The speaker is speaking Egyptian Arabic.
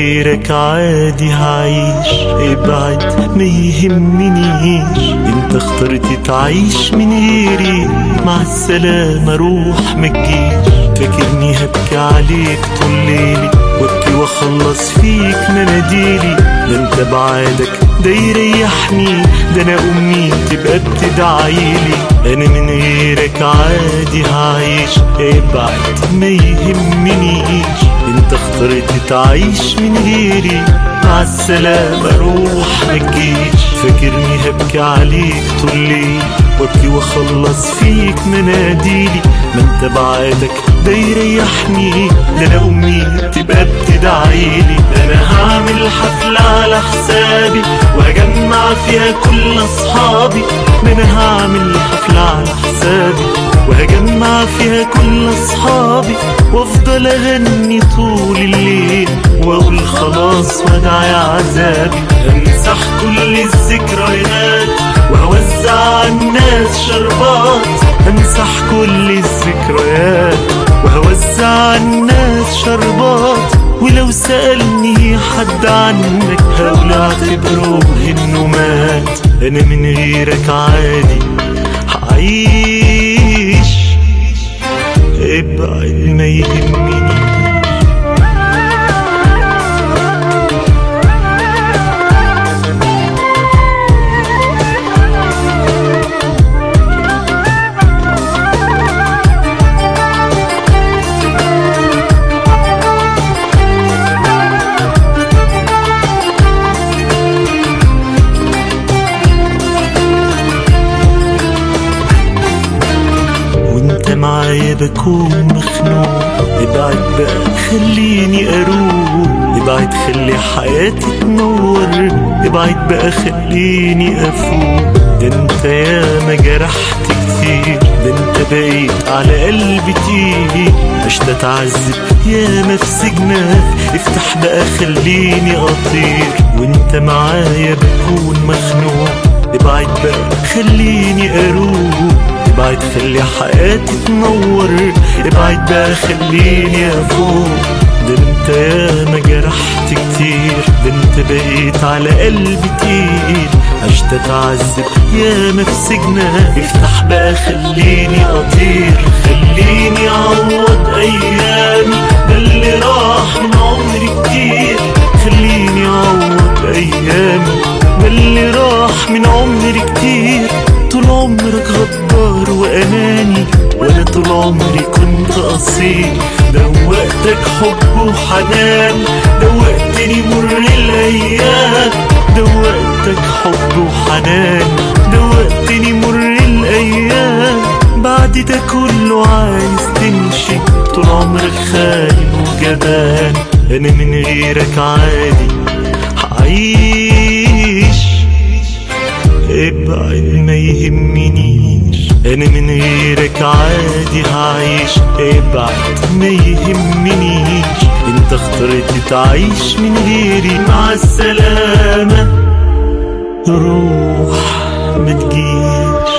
غيرك عادي هعيش ابعد ما يهمنيش انت اخترت تعيش من غيري مع السلامة روح ما تجيش فاكرني هبكي عليك طول ليلي وابكي واخلص فيك مناديلي ده انت بعادك ده يريحني ده انا امي تبقى بتدعيلي انا من غيرك عادي هعيش ابعد ما يهمنيش انت اخترت تعيش من غيري مع السلامة روح ما تجيش فاكرني هبكي عليك طول ليل وابكي واخلص فيك مناديلي ما انت بعادك ده يريحني ده انا امي تبقى بتدعيلي انا هعمل حفلة على حسابي وهجمع فيها كل اصحابي ما انا هعمل حفلة على حسابي وهجمع فيها كل اصحابي وافضل اغني طول الليل واقول خلاص وادعي عذابي امسح كل الذكريات واوزع على الناس شربات امسح كل الذكريات وهوزع على الناس شربات ولو سألني حد عنك هقول اعتبره انه مات انا من غيرك عادي هعيش ابعد ما يهمني وانت معايا بكون مخنوق ابعد بقى خليني اروق ابعد خلي حياتي تنور ابعد بقى خليني افوق ده انت يا ما جرحت كتير ده انت بقيت على قلبي تيجي عشت اتعذب يا ما في سجنك افتح بقى خليني اطير وانت معايا بكون مخنوق ابعد بقى خليني اروق ابعد خلي حياتي تنور ابعد بقى خليني افوق ده انت يا ما جرحت كتير ده انت بقيت على قلبي تقيل عشت اتعذب يا ما في سجنك افتح بقى خليني اطير خليني اعوض ايامي ده اللي راح من عمري كتير خليني اعوض ايامي ده اللي راح من عمري كتير طول عمرك غدار واناني وانا طول عمري كنت اصيل دوقتك حب وحنان دوقتني مر الايام دوقتك حب وحنان دوقتني مر الايام بعد ده كله عايز تمشي طول عمرك خاين وجبان انا من غيرك عادي هعيش ابعد ما يهمنيش انا من غيرك عادي هعيش ابعد ما يهمنيش انت اخترت تعيش من غيري مع السلامة روح ما تجيش